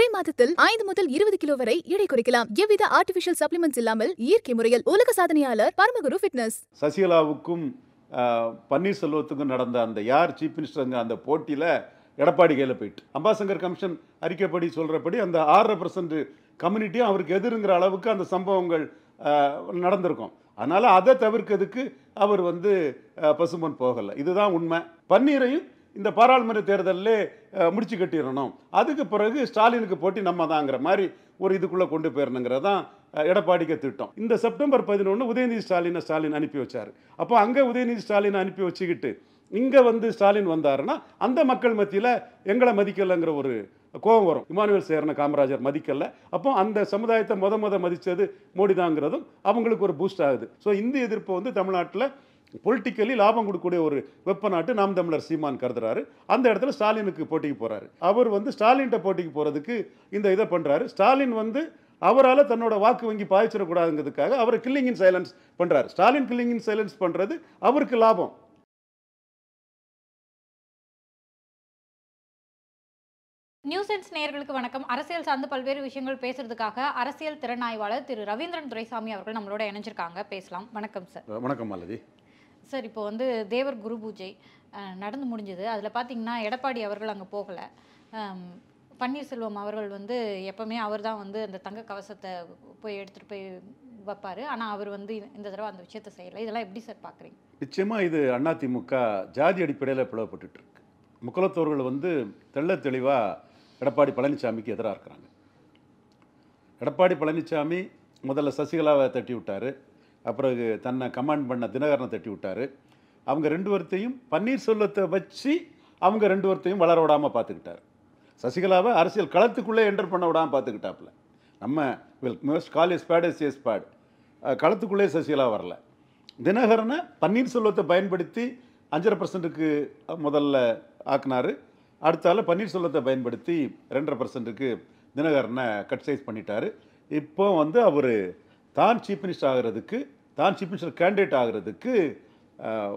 மாதத்தில் ஐந்து முதல் இருபது கிலோ வரை எடை குறைக்கலாம் எவ்வித ஆர்டிபிஷியல் சப்ளிமெண்ட்ஸ் இல்லாமல் இயற்கை முறையில் உலக சாதனையாளர் பரமகுரு ஃபிட்னஸ் சசிகலாவுக்கும் ஆஹ், பன்னீர்செல்வத்துக்கும் நடந்த அந்த யார் சீஃப் மினிஸ்டருங்க அந்த போட்டியில் எடப்பாடி கையில் போயிட்டு அம்பாசங்கர் கமிஷன் அறிக்கைப்படி சொல்கிறபடி அந்த ஆறரை பர்சன்ட் கம்யூனிட்டியும் அவருக்கு எதிருங்கிற அளவுக்கு அந்த சம்பவங்கள் ஆஹ், நடந்திருக்கும் அதனால் அதை தவிர்க்கிறதுக்கு அவர் வந்து ஆஹ், பசும்பொன் போகலை இதுதான் உண்மை பன்னீரையும் இந்த பாராளுமன்ற தேர்தலில் முடிச்சு கட்டிடணும் அதுக்கு பிறகு ஸ்டாலினுக்கு போட்டி நம்ம தாங்கிற மாதிரி ஒரு இதுக்குள்ளே கொண்டு போயிடணுங்கிறது தான் அஹ், எடப்பாடிக்கு திட்டம் இந்த செப்டம்பர் பதினொன்று உதயநிதி ஸ்டாலினை ஸ்டாலின் அனுப்பி வச்சார் அப்போ அங்கே உதயநிதி ஸ்டாலினை அனுப்பி வச்சுக்கிட்டு இங்கே வந்து ஸ்டாலின் வந்தாருன்னா அந்த மக்கள் மத்தியில் எங்களை மதிக்கலைங்கிற ஒரு கோபம் வரும் இமானுவேல் சேர்ன காமராஜர் மதிக்கல அப்போ அந்த சமுதாயத்தை முத முத மதித்தது மோடி தாங்கிறதும் அவங்களுக்கு ஒரு பூஸ்ட் ஆகுது ஸோ இந்த எதிர்ப்பு வந்து தமிழ்நாட்டில் பொலிட்டிக்கலி லாபம் கொடுக்கக்கூடிய ஒரு வெப்ப நாட்டு நாம் தமிழர் சீமான் கருதுறாரு அந்த இடத்துல ஸ்டாலினுக்கு போட்டிக்கு போறாரு அவர் வந்து ஸ்டாலின்கிட்ட போட்டிக்கு போறதுக்கு இந்த இதை பண்றாரு ஸ்டாலின் வந்து அவரால் தன்னோட வாக்கு வங்கி பாய்ச்சிடக்கூடாதுங்கிறதுக்காக அவர் கில்லிங் இன் சைலன்ஸ் பண்றாரு ஸ்டாலின் கில்லிங் இன் சைலன்ஸ் பண்றது அவருக்கு லாபம் நியூஸ் சென்ஸ் நேயர்களுக்கு வணக்கம் அரசியல் சார்ந்து பல்வேறு விஷயங்கள் பேசுறதுக்காக அரசியல் திறனாய்வாளர் திரு ரவீந்திரன் துரைசாமி அவர்கள் நம்மளோட இணைஞ்சிருக்காங்க பேசலாம் வணக்கம் சார் வணக்கம் மாலதி சார் இப்போ வந்து தேவர் குரு பூஜை அஹ், நடந்து முடிஞ்சது அதில் பார்த்தீங்கன்னா எடப்பாடி அவர்கள் அங்கே போகலை பன்னீர்செல்வம் அவர்கள் வந்து எப்பவுமே அவர் தான் வந்து அந்த தங்க கவசத்தை போய் எடுத்துகிட்டு போய் வைப்பார் ஆனால் அவர் வந்து இந்த தடவை அந்த விஷயத்தை செய்யலை இதெல்லாம் எப்படி சார் பார்க்குறீங்க நிச்சயமா இது அதிமுக ஜாதி அடிப்படையில் பிளவுபட்டுட்டு இருக்கு முக்குலத்தோர்கள் வந்து தெள்ள தெளிவா எடப்பாடி பழனிசாமிக்கு எதிராக இருக்கிறாங்க எடப்பாடி பழனிசாமி முதல்ல சசிகலாவை தட்டி விட்டாரு அப்புறம் தன்னை கமாண்ட் பண்ண தினகரனை தட்டி விட்டாரு அவங்க ரெண்டு பேர்த்தையும் பன்னீர்செல்வத்தை வச்சு அவங்க ரெண்டு பேர்த்தையும் வளர விடாமல் பார்த்துக்கிட்டாரு சசிகலாவை அரசியல் களத்துக்குள்ளே என்டர் பண்ண விடாமல் பார்த்துக்கிட்டாப்புல நம்ம will most call is bad is as bad களத்துக்குள்ளே சசிகலா வரல தினகரனை பன்னீர்செல்வத்தை பயன்படுத்தி அஞ்சரை பர்சன்ட்டுக்கு முதல்ல ஆக்குனாரு அடுத்தால பன்னீர்செல்வத்தை பயன்படுத்தி ரெண்டரை பர்சன்ட்டுக்கு தினகரனை கட் சைஸ் பண்ணிட்டாரு இப்போ வந்து அவர் தான் சீஃப் மினிஸ்டர் ஆகிறதுக்கு தான் சீஃப் மினிஸ்டர் கேண்டிடேட் ஆகிறதுக்கு அஹ்,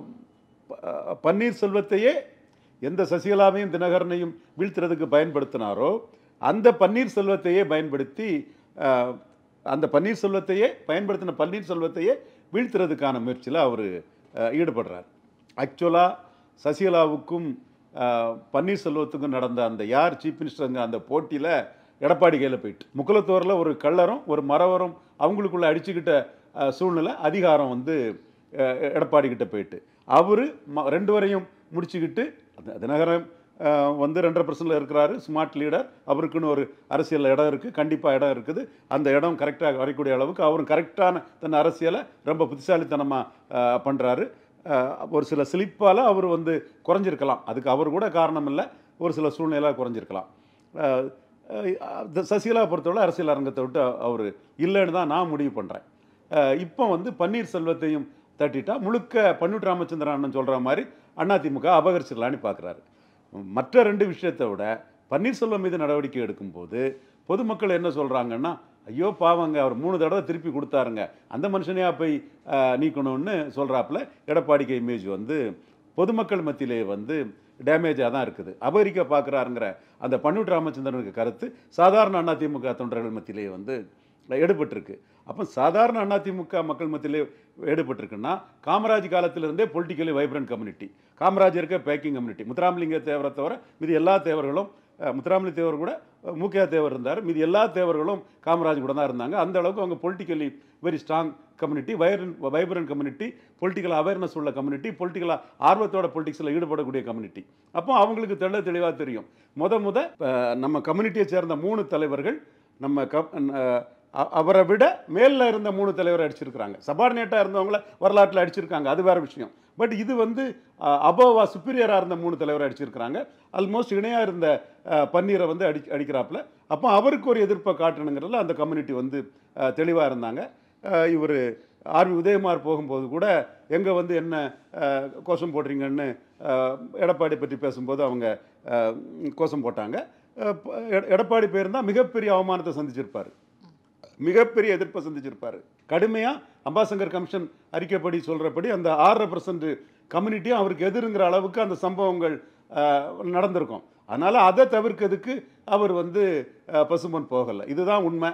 ப- பன்னீர்செல்வத்தையே எந்த சசிகலாவையும் தினகரனையும் வீழ்த்துறதுக்கு பயன்படுத்தினாரோ அந்த பன்னீர்செல்வத்தையே பயன்படுத்தி அஹ், அந்த பன்னீர்செல்வத்தையே பயன்படுத்தின பன்னீர்செல்வத்தையே வீழ்த்துறதுக்கான முயற்சியில் அவர் ஈடுபடுறார் ஆக்சுவலாக சசிகலாவுக்கும் அஹ், பன்னீர்செல்வத்துக்கும் நடந்த அந்த யார் சீஃப் மினிஸ்டருங்க அந்த போட்டியில் எடப்பாடி கையில் போயிட்டு முக்குலத்தோரில் ஒரு கள்ளரும் ஒரு மறவரும் அவங்களுக்குள்ள அடிச்சுக்கிட்ட அஹ், சூழ்நிலை அதிகாரம் வந்து அஹ், எடப்பாடி கிட்ட போயிட்டு அவர் ரெண்டு வரையும் முடிச்சுக்கிட்டு தி- தினகரன் அஹ், வந்து ரெண்டரை பர்சன்டில் இருக்கிறாரு ஸ்மார்ட் லீடர் அவருக்குன்னு ஒரு அரசியல் இடம் இருக்குது கண்டிப்பாக இடம் இருக்குது அந்த இடம் கரெக்டாக வரக்கூடிய அளவுக்கு அவரும் கரெக்டான தன் அரசியலை ரொம்ப புத்திசாலித்தனமாக பண்ணுறாரு ஒரு சில ஸ்லிப்பால் அவர் வந்து குறைஞ்சிருக்கலாம் அதுக்கு அவர் கூட காரணம் இல்லை ஒரு சில சூழ்நிலை குறைஞ்சிருக்கலாம் அஹ், அஹ், த- சசிகலா பொறுத்தவரை அரசியல் அரங்கத்தை விட்டு அவர் இல்லைன்னு தான் நான் முடிவு பண்ணுறேன் இப்போ வந்து பன்னீர்செல்வத்தையும் தட்டிட்டா முழுக்க பன்னூர் ராமச்சந்திரன் அண்ணன் சொல்கிற மாதிரி அதிமுக அபகரிச்சிடலான்னு பார்க்குறாரு மற்ற ரெண்டு விஷயத்தை விட பன்னீர்செல்வம் மீது நடவடிக்கை எடுக்கும்போது பொதுமக்கள் என்ன சொல்கிறாங்கன்னா ஐயோ பாவங்க அவர் மூணு தடவை திருப்பி கொடுத்தாருங்க அந்த மனுஷனையா போய் அஹ், நீக்கணும்னு சொல்கிறாப்புல எடப்பாடிக்கு இமேஜ் வந்து பொதுமக்கள் மத்தியிலே வந்து டேமேஜாக தான் இருக்குது அபகரிக்க பார்க்குறாருங்கிற அந்த பன்னூர் ராமச்சந்திரனுக்கு கருத்து சாதாரண அதிமுக தொண்டர்கள் மத்தியிலே வந்து எடுபட்டிருக்கு அப்போ சாதாரண அதிமுக மக்கள் மத்தியிலே எடுபட்டிருக்குன்னா காமராஜ் காலத்திலிருந்தே பொலிட்டிக்கலி வைப்ரண்ட் கம்யூனிட்டி காமராஜ் இருக்க பேக்கிங் கம்யூனிட்டி முத்துராமலிங்க தேவரை தவிர மீதி எல்லா தேவர்களும் அஹ், முத்துராமலிங்க தேவர் கூட அஹ், மூக்கையா தேவர் இருந்தார் மீதி எல்லா தேவர்களும் காமராஜ் கூட தான் இருந்தாங்க அந்த அளவுக்கு அவங்க பொலிட்டிக்கலி வெரி ஸ்ட்ராங் கம்யூனிட்டி வைரன் வைப்ரண்ட் கம்யூனிட்டி பொலிட்டிக்கல் அவேர்னஸ் உள்ள கம்யூனிட்டி பொலிட்டிக்கலாக ஆர்வத்தோட பொலிட்டிக்ஸில் ஈடுபடக்கூடிய கம்யூனிட்டி அப்போ அவங்களுக்கு தெள்ள தெளிவாக தெரியும் முத முத அஹ், நம்ம கம்யூனிட்டியை சேர்ந்த மூணு தலைவர்கள் நம்ம கம் அஹ், அ- அவரை விட மேலில் இருந்த மூணு தலைவரை அடிச்சிருக்கிறாங்க சபார்டினேட்டாக இருந்தவங்கள வரலாற்றில் அடிச்சிருக்காங்க அது வேற விஷயம் பட் இது வந்து அபோவா சுப்பீரியராக இருந்த மூணு தலைவரை அடிச்சிருக்கிறாங்க ஆல்மோஸ்ட் இணையாக இருந்த அஹ், பன்னீரை வந்து அடி அடிக்கிறாப்புல அப்போ அவருக்கு ஒரு எதிர்ப்பை காட்டணுங்கிறதுல அந்த கம்யூனிட்டி வந்து தெளிவாக இருந்தாங்க இவர் ஆர்வி உதயகுமார் போகும்போது கூட எங்கே வந்து என்ன அஹ், கோஷம் போடுறீங்கன்னு அஹ், எடப்பாடி பற்றி பேசும்போது அவங்க அஹ், கோஷம் போட்டாங்க அஹ், ப- எட- எடப்பாடி போயிருந்தால் மிகப்பெரிய அவமானத்தை சந்திச்சிருப்பார் மிகப்பெரிய எதிர்ப்பை சந்திச்சிருப்பார் கடுமையாக அம்பாசங்கர் கமிஷன் அறிக்கைப்படி சொல்கிறபடி அந்த ஆறரை பர்சன்ட் கம்யூனிட்டியும் அவருக்கு எதிருங்கிற அளவுக்கு அந்த சம்பவங்கள் அஹ், நடந்திருக்கும் அதனால் அதை தவிர்க்கிறதுக்கு அவர் வந்து அஹ், பசும்பொன் போகலை இதுதான் உண்மை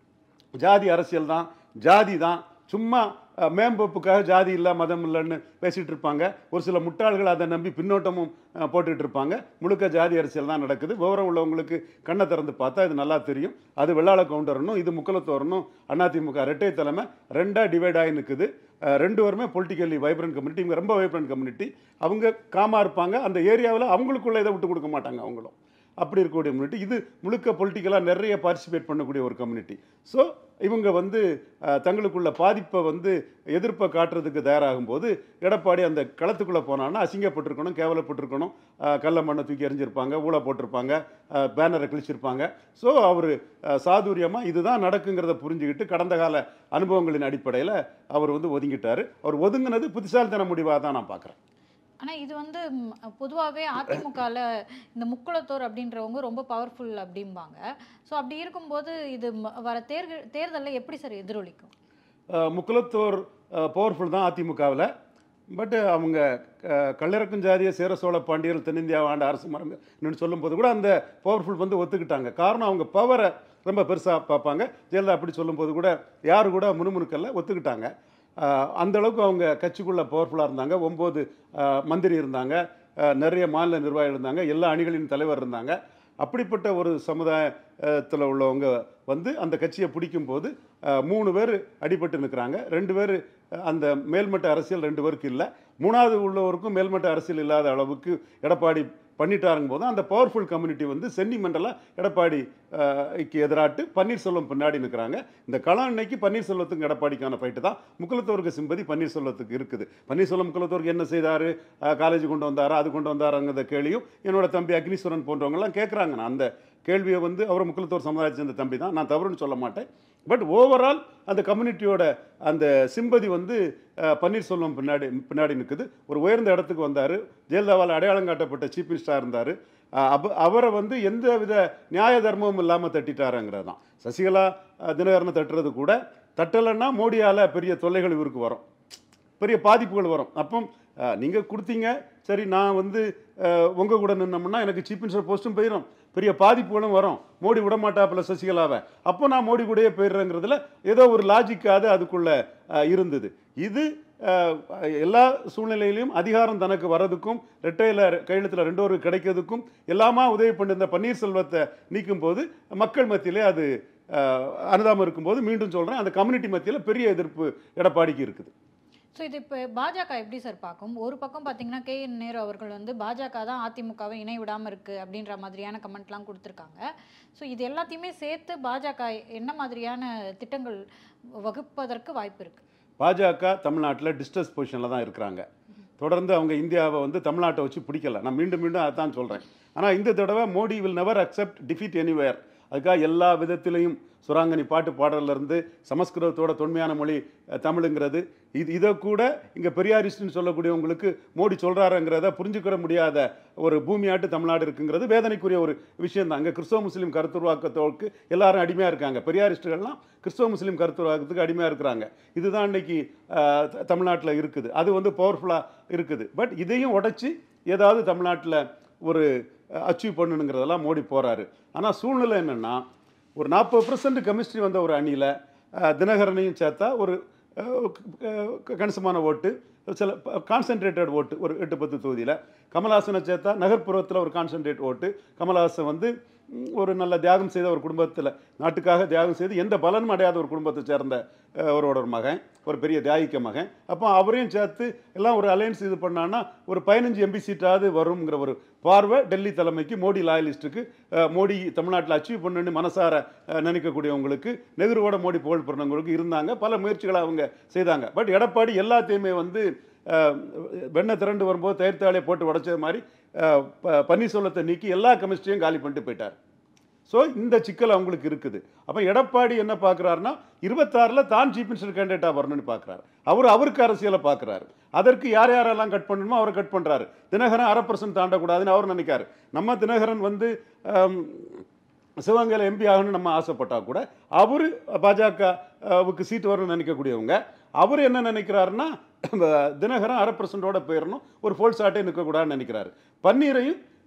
ஜாதி அரசியல் தான் ஜாதி தான் சும்மா அஹ், மேம்போப்புக்காக ஜாதி இல்லை மதம் இல்லைன்னு பேசிகிட்டு இருப்பாங்க ஒரு சில முட்டாள்கள் அதை நம்பி பின்னோட்டமும் அஹ், போட்டுட்டு இருப்பாங்க முழுக்க ஜாதி அரசியல் தான் நடக்குது விவரம் உள்ளவங்களுக்கு கண்ணை திறந்து பார்த்தா இது நல்லா தெரியும் அது வெள்ளாள கவுண்டரனும் இது முக்கலத்தோரனும் அதிமுக ரெட்டை தலைமை ரெண்டாக டிவைட் ஆகி நிற்குது அஹ், ரெண்டு பேருமே பொலிட்டிக்கலி வைப்ரண்ட் கம்யூனிட்டி இவங்க ரொம்ப வைப்ரண்ட் கம்யூனிட்டி அவங்க காமாக இருப்பாங்க அந்த ஏரியாவில் அவங்களுக்குள்ள இதை விட்டு கொடுக்க மாட்டாங்க அவங்களும் அப்படி இருக்கக்கூடிய கம்யூனிட்டி இது முழுக்க பொலிட்டிக்கலாக நிறைய பார்ட்டிசிபேட் பண்ணக்கூடிய ஒரு கம்யூனிட்டி ஸோ இவங்க வந்து அஹ், தங்களுக்குள்ள பாதிப்பை வந்து எதிர்ப்பை காட்டுறதுக்கு தயாராகும் போது எடப்பாடி அந்த களத்துக்குள்ளே போனான்னா அசிங்கப்பட்டிருக்கணும் கேவலப்பட்டிருக்கணும் அஹ், கள்ள மண்ணை தூக்கி எறிஞ்சிருப்பாங்க ஊழ போட்டிருப்பாங்க அஹ், பேனரை கிழிச்சிருப்பாங்க ஸோ அவர் சாதுரியமாக இதுதான் நடக்குங்கிறத புரிஞ்சுக்கிட்டு கடந்த கால அனுபவங்களின் அடிப்படையில் அவர் வந்து ஒதுங்கிட்டார் அவர் ஒதுங்கினது புத்திசாலித்தன முடிவாக தான் நான் பார்க்குறேன் ஆனா இது வந்து ம், பொதுவாவே அதிமுகல இந்த முக்குளத்தோர் அப்படின்றவங்க ரொம்ப பவர்ஃபுல் அப்படிம்பாங்க ஸோ அப்படி இருக்கும்போது இது ம- வர தேர்தல் தேர்தலில் எப்படி சார் எதிரொலிக்கும் அஹ் முக்குலத்தோர் பவர்ஃபுல் தான் அதிமுகவில் பட் அவங்க அஹ், கள்ளரக்கும் ஜாதிய சேர சோழ பாண்டியர் தென்னிந்தியா ஆண்ட அரசு மரங்கன்னு சொல்லும்போது கூட அந்த பவர்ஃபுல் வந்து ஒத்துக்கிட்டாங்க காரணம் அவங்க பவரை ரொம்ப பெருசாக பார்ப்பாங்க ஜெயலலிதா அப்படி சொல்லும்போது கூட யார் கூட முணுமுணுக்கல்ல ஒத்துக்கிட்டாங்க அஹ், அந்த அளவுக்கு அவங்க கட்சிக்குள்ளே பவர்ஃபுல்லாக இருந்தாங்க ஒம்பது மந்திரி இருந்தாங்க அஹ், நிறைய மாநில நிர்வாகிகள் இருந்தாங்க எல்லா அணிகளின் தலைவர் இருந்தாங்க அப்படிப்பட்ட ஒரு சமுதாயத்தில் உள்ளவங்க வந்து அந்த கட்சியை பிடிக்கும்போது அஹ், மூணு பேர் அடிபட்டு நிற்கிறாங்க ரெண்டு பேர் அந்த மேல்மட்ட அரசியல் ரெண்டு பேருக்கு இல்லை மூணாவது உள்ளவருக்கும் மேல்மட்ட அரசியல் இல்லாத அளவுக்கு எடப்பாடி பண்ணிட்டாருங்க போது அந்த பவர்ஃபுல் கம்யூனிட்டி வந்து சென்டிமெண்டலாக எடப்பாடி க்கு எதிராட்டு பன்னீர்செல்வம் பின்னாடி நிற்கிறாங்க இந்த களம் இன்னைக்கு பன்னீர்செல்வத்துக்கு எடப்பாடிக்கான ஃபைட்டு தான் முக்குலத்தோருக்கு சிம்பதி பன்னீர்செல்வத்துக்கு இருக்குது பன்னீர்செல்வம் முக்குலத்தோருக்கு என்ன செய்தார் காலேஜ் கொண்டு வந்தாரா அது கொண்டு வந்தாராங்கிற கேள்வியும் என்னோட தம்பி அக்னீஸ்வரன் போன்றவங்கலாம் கேட்குறாங்க நான் அந்த கேள்வியை வந்து அவர் முக்குலத்தோர் சமுதாயத்தை சேர்ந்த தம்பி தான் நான் தவறுன்னு சொல்ல மாட்டேன் பட் ஓவரால் அந்த கம்யூனிட்டியோட அந்த சிம்பதி வந்து அஹ், பன்னீர்செல்வம் பின்னாடி பின்னாடி நிற்குது ஒரு உயர்ந்த இடத்துக்கு வந்தார் ஜெயலலிதாவால் அடையாளம் காட்டப்பட்ட சீஃப் மினிஸ்டராக இருந்தார் அவ அவரை வந்து எந்த வித நியாய தர்மமும் இல்லாமல் தட்டிட்டாருங்கிறது தான் சசிகலா அஹ், தினகரனை தட்டுறது கூட தட்டலைன்னா மோடியால் பெரிய தொல்லைகள் இவருக்கு வரும் பெரிய பாதிப்புகள் வரும் அப்போ நீங்கள் கொடுத்தீங்க சரி நான் வந்து உங்கள் கூட நின்னோம்னா எனக்கு சீஃப் மினிஸ்டர் போஸ்ட்டும் போயிடும் பெரிய பாதிப்புகளும் வரும் மோடி விட மாட்டாப்புல சசிகலாவை அப்போ நான் மோடி கூடயே போயிடுறேங்கிறதுல ஏதோ ஒரு லாஜிக்காது அதுக்குள்ளே இருந்தது இது அஹ், எல்லா சூழ்நிலையிலையும் அதிகாரம் தனக்கு வரதுக்கும் ரெட்டையில் கையெழுத்தில் ரெண்டு ஒரு கிடைக்கிறதுக்கும் எல்லாமா உதவி பண்ணியிருந்த பன்னீர்செல்வத்தை நீக்கும் போது மக்கள் மத்தியிலே அது அஹ், அனுதாபம் இருக்கும்போது மீண்டும் சொல்கிறேன் அந்த கம்யூனிட்டி மத்தியில் பெரிய எதிர்ப்பு எடப்பாடிக்கு இருக்குது ஸோ இது இப்போ பாஜக எப்படி சார் பார்க்கும் ஒரு பக்கம் பார்த்தீங்கன்னா கே என் நேரு அவர்கள் வந்து பாஜக தான் அதிமுகவை இணை விடாமல் இருக்கு அப்படின்ற மாதிரியான கமெண்ட்லாம் கொடுத்துருக்காங்க ஸோ இது எல்லாத்தையுமே சேர்த்து பாஜக என்ன மாதிரியான திட்டங்கள் வகுப்பதற்கு வாய்ப்பு இருக்கு பாஜக தமிழ்நாட்டில் டிஸ்டர்ஸ் பொசிஷனில் தான் இருக்கிறாங்க தொடர்ந்து அவங்க இந்தியாவை வந்து தமிழ்நாட்டை வச்சு பிடிக்கல நான் மீண்டும் மீண்டும் அதான் சொல்கிறேன் ஆனால் இந்த தடவை Modi will never accept defeat anywhere அதுக்காக எல்லா விதத்திலையும் சுராங்கனி பாட்டு பாடலிருந்து சமஸ்கிருதத்தோட தொன்மையான மொழி அஹ், தமிழுங்கிறது இது இதை கூட இங்கே பெரியாரிஸ்ட்னு சொல்லக்கூடியவங்களுக்கு மோடி சொல்கிறாருங்கிறத புரிஞ்சுக்கிற முடியாத ஒரு பூமியாட்டு தமிழ்நாடு இருக்குங்கிறது வேதனைக்குரிய ஒரு விஷயம் தான் அங்கே கிறிஸ்தவ முஸ்லீம் கருத்துருவாக்கத்தோருக்கு எல்லாரும் அடிமையாக இருக்காங்க பெரியாரிஸ்டுகள்லாம் கிறிஸ்தவ முஸ்லீம் கருத்துருவாக்கத்துக்கு அடிமையாக இருக்கிறாங்க இதுதான் இன்னைக்கு தமிழ்நாட்டில் இருக்குது அது வந்து பவர்ஃபுல்லாக இருக்குது பட் இதையும் உடைச்சி ஏதாவது தமிழ்நாட்டில் ஒரு அச்சீவ் பண்ணணுங்கிறதெல்லாம் மோடி போகிறாரு ஆனால் சூழ்நிலை என்னென்னா ஒரு நாற்பது பர்சன்ட் கெமிஸ்ட்ரி வந்த ஒரு அணியில் தினகரனையும் சேர்த்தா ஒரு அஹ், க- கணிசமான ஓட்டு சில கான்சென்ட்ரேட்டட் ஓட்டு ஒரு எட்டு பத்து தொகுதியில் கமல்ஹாசனை சேர்த்தா நகர்ப்புறத்தில் ஒரு கான்சென்ட்ரேட் ஓட்டு கமல்ஹாசன் வந்து ம், ஒரு நல்ல தியாகம் செய்த ஒரு குடும்பத்தில் நாட்டுக்காக தியாகம் செய்து எந்த பலனும் அடையாத ஒரு குடும்பத்தை சேர்ந்த அஹ், அவரோட ஒரு மகன் ஒரு பெரிய தியாகிக்க மகன் அப்போ அவரையும் சேர்த்து எல்லாம் ஒரு அலையன்ஸ் இது பண்ணான்னா ஒரு பதினஞ்சு எம்பி சீட்டாவது வருங்கிற ஒரு பார்வை டெல்லி தலைமைக்கு மோடி லாயலிஸ்ட்டுக்கு மோடி தமிழ்நாட்டில் அச்சீவ் பண்ணணும்னு மனசார அஹ், நினைக்கக்கூடியவங்களுக்கு நெஹ்ருவோட மோடி புகழ் பிறந்தவங்களுக்கு இருந்தாங்க பல முயற்சிகளை அவங்க செய்தாங்க பட் எடப்பாடி எல்லாத்தையுமே வந்து அஹ், வெண்ணெய் திரண்டு வரும்போது தயிர்த்தாலே போட்டு உடைச்சது மாதிரி அஹ், ப- பன்னீர்செல்வத்தை நீக்கி எல்லா கெமிஸ்ட்ரியும் காலி பண்ணிட்டு போயிட்டார் ஸோ இந்த சிக்கல் அவங்களுக்கு இருக்குது அப்போ எடப்பாடி என்ன பார்க்குறாருன்னா இருபத்தாறில் தான் சீஃப் மினிஸ்டர் கேண்டிடேட்டாக வரணும்னு பார்க்குறாரு அவர் அவருக்கு அரசியலை பார்க்குறாரு அதற்கு யார் யாரெல்லாம் கட் பண்ணணுமோ அவரை கட் பண்ணுறாரு தினகரன் அரை பர்சன்ட் தாண்டக்கூடாதுன்னு அவர் நினைக்காரு நம்ம தினகரன் வந்து ஆம், சிவகங்கையில் எம்பி ஆகணும்னு நம்ம ஆசைப்பட்டா கூட அவர் பாஜகவுக்கு சீட் வரும்னு நினைக்கக்கூடியவங்க அவர் என்ன நினைக்கிறாருன்னா தினகரன் அரை பர்சன்டோட போயிடணும் ஒரு ஃபோல் சாட்டே நிற்கக்கூடாதுன்னு நினைக்கிறாரு பன்னீரையும்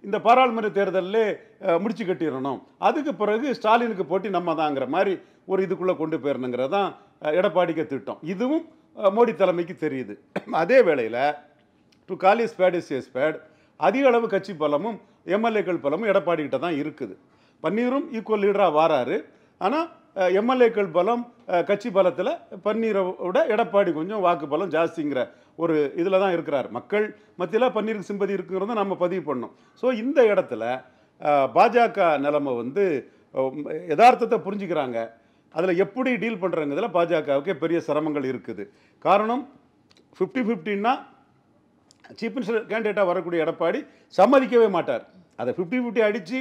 இந்த பாராளுமன்ற தேர்தலில் முடிச்சு கட்டிடணும் அதுக்கு பிறகு ஸ்டாலினுக்கு போட்டி நம்ம தாங்கிற மாதிரி ஒரு இதுக்குள்ளே கொண்டு போயிடணுங்கிறது தான் அஹ், எடப்பாடிக்கு திட்டம் இதுவும் அஹ், மோடி தலைமைக்கு தெரியுது அதே வேளையில் டு காலி ஸ்பேட் இஸ் ஸ்பேட் அதிக அளவு கட்சி பலமும் எம்எல்ஏக்கள் பலமும் எடப்பாடி கிட்ட தான் இருக்குது பன்னீரும் ஈக்குவல் லீடராக வாராரு ஆனால் எம்எல்ஏக்கள் பலம் அஹ், கட்சி பலத்தில் பன்னீரை விட எடப்பாடி கொஞ்சம் வாக்கு பலம் ஜாஸ்திங்கிற ஒரு இதில் தான் இருக்கிறார் மக்கள் மத்தியில் பன்னீருக்கு சிம்பதி இருக்குங்கிறத நம்ம பதிவு பண்ணோம் ஸோ இந்த இடத்துல அஹ், பாஜக நிலைமை வந்து அஹ், யதார்த்தத்தை புரிஞ்சுக்கிறாங்க அதில் எப்படி டீல் பண்ணுறங்கிறதுல பாஜகவுக்கு பெரிய சிரமங்கள் இருக்குது காரணம் ஃபிஃப்டி ஃபிஃப்டின்னா சீஃப் மினிஸ்டர் கேண்டிடேட்டாக வரக்கூடிய எடப்பாடி சம்மதிக்கவே மாட்டார் அதை ஃபிஃப்டி ஃபிஃப்டி அடித்து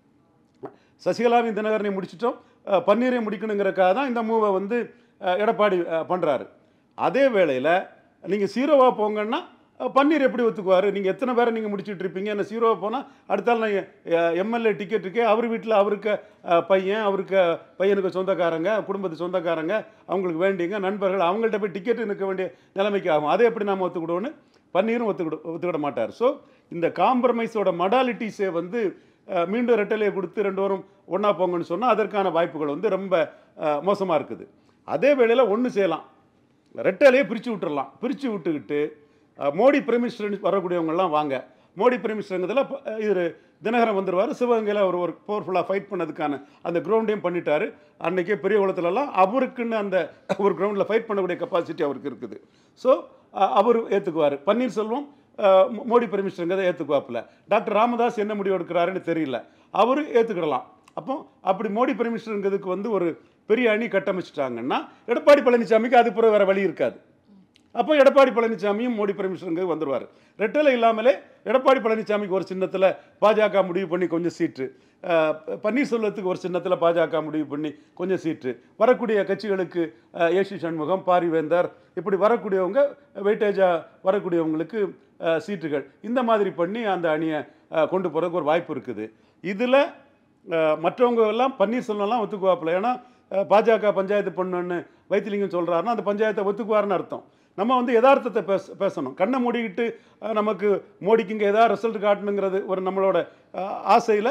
சசிகலாவையும் தினகரனையும் முடிச்சிட்டோம் அஹ், பன்னீரையும் முடிக்கணுங்கிறக்காக தான் இந்த மூவை வந்து அஹ், எடப்பாடி பண்ணுறாரு அதே வேளையில் நீங்கள் சீரோவாக போங்கன்னா அஹ், பன்னீர் எப்படி ஒத்துக்குவார் நீங்கள் எத்தனை பேரை நீங்கள் முடிச்சிட்டு இருப்பீங்க என்ன சீரோவாக போனால் அடுத்தால் நான் எம்எல்ஏ டிக்கெட் இருக்கே அவர் வீட்டில் அவருக்கு அஹ், பையன் அவருக்கு பையனுக்கு சொந்தக்காரங்க குடும்பத்து சொந்தக்காரங்க அவங்களுக்கு வேண்டியங்க நண்பர்கள் அவங்கள்ட்ட போய் டிக்கெட் நிற்க வேண்டிய நிலைமைக்கு ஆகும் அதை எப்படி நாம் ஒத்துக்கிடுவோன்னு பன்னீரும் ஒத்துக்கிட ஒத்துக்கிட மாட்டார் ஸோ இந்த காம்ப்ரமைஸோட மடாலிட்டிஸே வந்து அஹ், மீண்டும் ரெட்டலையை கொடுத்து ரெண்டு பேரும் ஒன்றா போங்கன்னு சொன்னால் அதற்கான வாய்ப்புகள் வந்து ரொம்ப மோசமாக இருக்குது அதே வேளையில் ஒன்று செய்யலாம் ரெட்டலையே பிரித்து விட்டுறலாம் பிரித்து விட்டுக்கிட்டு அஹ், மோடி பிரைமினிஸ்டர் வரக்கூடியவங்கெல்லாம் வாங்க மோடி பிரைமினிஸ்டருங்கிறதுல இது தினகரன் வந்துருவார் சிவகங்கையில் அவர் ஒரு பவர்ஃபுல்லாக ஃபைட் பண்ணதுக்கான அந்த கிரவுண்டையும் பண்ணிட்டாரு அன்றைக்கே பெரிய குளத்துலலாம் அவருக்குன்னு அந்த ஒரு கிரவுண்டில் ஃபைட் பண்ணக்கூடிய கெப்பாசிட்டி அவருக்கு இருக்குது ஸோ அவர் ஏற்றுக்குவார் பன்னீர்செல்வம் அஹ், மோ- மோடி பிரைமினிஸ்டருங்கிறத ஏற்றுக்குவாப்பில் டாக்டர் ராமதாஸ் என்ன முடிவு எடுக்கிறாருன்னு தெரியல அவர் ஏற்றுக்கிடலாம் அப்போ அப்படி மோடி பிரைமினிஸ்டருங்கிறதுக்கு வந்து ஒரு பெரிய அணி கட்டமைச்சிட்டாங்கன்னா எடப்பாடி பழனிசாமிக்கு அது பிறகு வேறு வழி இருக்காது அப்போ எடப்பாடி பழனிசாமியும் மோடி பிரைமினிஸ்டருங்க வந்துருவார் ரெட்டலை இல்லாமலே எடப்பாடி பழனிசாமிக்கு ஒரு சின்னத்தில் பாஜக முடிவு பண்ணி கொஞ்சம் சீட்டு அஹ், பன்னீர்செல்வத்துக்கு ஒரு சின்னத்தில் பாஜக முடிவு பண்ணி கொஞ்சம் சீட்டு வரக்கூடிய கட்சிகளுக்கு அஹ், ஏசி சண்முகம் பாரிவேந்தர் இப்படி வரக்கூடியவங்க வெயிட்டேஜாக வரக்கூடியவங்களுக்கு அஹ், சீட்டுகள் இந்த மாதிரி பண்ணி அந்த அணியை அஹ், கொண்டு போகிறதுக்கு ஒரு வாய்ப்பு இருக்குது இதில் மற்றவங்க எல்லாம் பன்னீர்செல்வம்லாம் ஒத்துக்குவாப்பில்ல ஏன்னா அஹ், பாஜக பஞ்சாயத்து பண்ணுன்னு வைத்திலிங்கம் சொல்கிறாருன்னா அந்த பஞ்சாயத்தை ஒத்துக்குவாருன்னு அர்த்தம் நம்ம வந்து யதார்த்தத்தை பேச பேசணும் கண்ணை மூடிக்கிட்டு அஹ், நமக்கு மோடிக்கு இங்கே எதாவது ரிசல்ட் காட்டணுங்கிறது ஒரு நம்மளோட ஆசையில்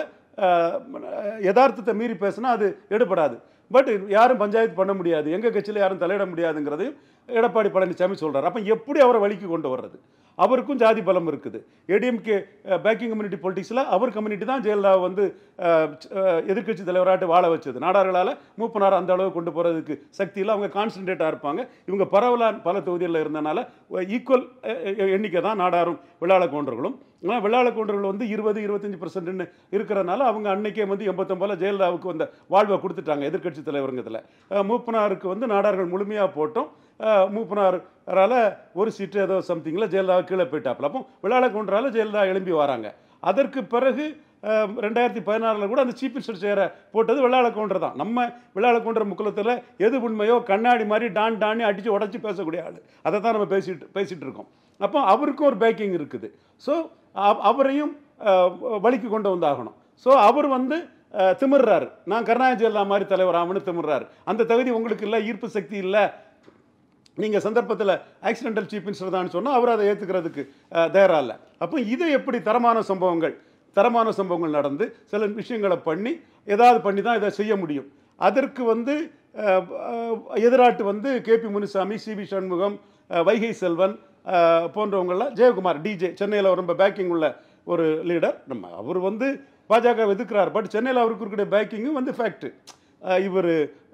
யதார்த்தத்தை மீறி பேசினா அது எடுபடாது பட் யாரும் பஞ்சாயத்து பண்ண முடியாது எங்கள் கட்சியில் யாரும் தலையிட முடியாதுங்கிறதையும் எடப்பாடி பழனிசாமி சொல்கிறார் அப்போ எப்படி அவரை வழிக்கு கொண்டு வர்றது அவருக்கும் ஜாதி பலம் இருக்குது ஏடிஎம்கே பேக்கிங் கம்யூனிட்டி பொலிட்டிக்ஸில் அவர் கம்யூனிட்டி தான் ஜெயலலிதா வந்து எதிர்க்கட்சி தலைவராட்டு வாழ வச்சது நாடார்களால் மூப்பனார் அந்த அளவு கொண்டு போகிறதுக்கு சக்தியில் அவங்க கான்சன்ட்ரேட்டாக இருப்பாங்க இவங்க பரவலாக பல தொகுதிகளில் இருந்தனால ஈக்குவல் எண்ணிக்கை தான் நாடாரும் விழாள கவுண்டர்களும் ஆனால் விழாள கவுண்டர்கள் வந்து இருபது இருபத்தஞ்சி பர்சன்ட்னு இருக்கிறனால அவங்க அன்னைக்கே வந்து எண்பத்தொம்பதில் ஜெயலலிதாவுக்கு வந்த வாழ்வை கொடுத்துட்டாங்க எதிர்க்கட்சி தலைவருங்கிறதுல அஹ் மூப்பனாருக்கு வந்து நாடார்கள் முழுமையாக போட்டோம் அஹ் மூப்பனாரால் ஒரு சீட்டு ஏதோ சம்திங்கில் ஜெயலலிதா கீழே போயிட்டாப்புல அப்போ விழாள கவுண்டரால் ஜெயலலிதா எழும்பி வராங்க அதற்கு பிறகு அஹ், ரெண்டாயிரத்தி பதினாறில் கூட அந்த சீஃப் மினிஸ்டர் சேரை போட்டது வெள்ளாள கவுண்டர் தான் நம்ம வெள்ளாள கவுண்டர் முக்குலத்தில் எது உண்மையோ கண்ணாடி மாதிரி டான் டான்னு அடித்து உடச்சி பேசக்கூடிய ஆள் அதை தான் நம்ம பேசிட்டு பேசிகிட்டு இருக்கோம் அப்போ அவருக்கும் ஒரு பேக்கிங் இருக்குது ஸோ அவரையும் அஹ், வழிக்கு கொண்டு வந்தாகணும் ஸோ அவர் வந்து அஹ், திமிர்றாரு நான் கருணாநிதி ஜெயலலிதா மாதிரி தலைவர் ஆகணும்னு திமிர்றாரு அந்த தகுதி உங்களுக்கு இல்லை ஈர்ப்பு சக்தி இல்லை நீங்கள் சந்தர்ப்பத்தில் ஆக்சிடென்டல் சீஃப் மினிஸ்டர் தான் சொன்னால் அவர் அதை ஏற்றுக்கிறதுக்கு தயாராக இல்லை அப்போ இது எப்படி தரமான சம்பவங்கள் தரமான சம்பவங்கள் நடந்து சில விஷயங்களை பண்ணி ஏதாவது பண்ணி தான் இதை செய்ய முடியும் அதற்கு வந்து அஹ், அஹ், எதிராட்டு வந்து கேபி முனுசாமி சிபி சண்முகம் அஹ், வைகை செல்வன் அஹ், போன்றவங்கெல்லாம் ஜெயக்குமார் டிஜே சென்னையில் ரொம்ப பேக்கிங் உள்ள ஒரு லீடர் நம்ம அவர் வந்து பாஜக எதிர்க்கிறார் பட் சென்னையில் அவருக்கு இருக்கிற பேக்கிங்கும் வந்து ஃபேக்ட் இவர்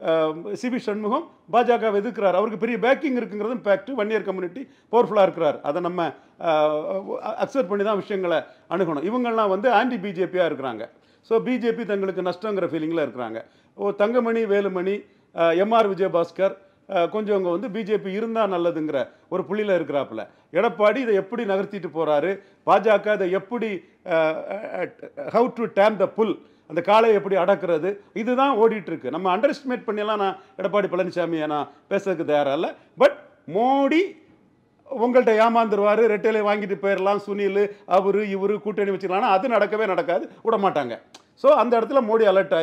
சிபி சண்முகம் பாஜக எதிர்க்கிறார் அவருக்கு பெரிய பேக்கிங் இருக்குங்கிறதும் ஃபேக்ட் வன்னியர் கம்யூனிட்டி பவர்ஃபுல்லாக இருக்கிறார் அதை நம்ம அக்செப்ட் பண்ணி தான் விஷயங்களை அணுகணும் இவங்கெல்லாம் வந்து ஆன்டி பிஜேபியாக இருக்கிறாங்க ஸோ பிஜேபி தங்களுக்கு நஷ்டங்கிற ஃபீலிங்கில் இருக்கிறாங்க ஓ தங்கமணி வேலுமணி எம்ஆர் விஜயபாஸ்கர் அஹ், கொஞ்சம் அவங்க வந்து பிஜேபி இருந்தால் நல்லதுங்கிற ஒரு புள்ளியில் இருக்கிறாப்புல எடப்பாடி இதை எப்படி நகர்த்திட்டு போகிறாரு பாஜக இதை எப்படி how to tame the bull அந்த காளையை எப்படி அடக்குறது இதுதான் ஓடிட்டு இருக்கு நம்ம அண்டர் எஸ்டிமேட் பண்ணியெல்லாம் நான் எடப்பாடி பழனிசாமியை நான் பேசுறதுக்கு தயாரா இல்லை பட் மோடி உங்கள்கிட்ட ஏமாந்துருவார் ரெட்டையில வாங்கிட்டு போயிடலாம் சுனில் அவர் இவர் கூட்டணி வச்சுக்கலாம்னா அது நடக்கவே நடக்காது விட மாட்டாங்க ஸோ அந்த இடத்துல மோடி அலர்ட் ஆகி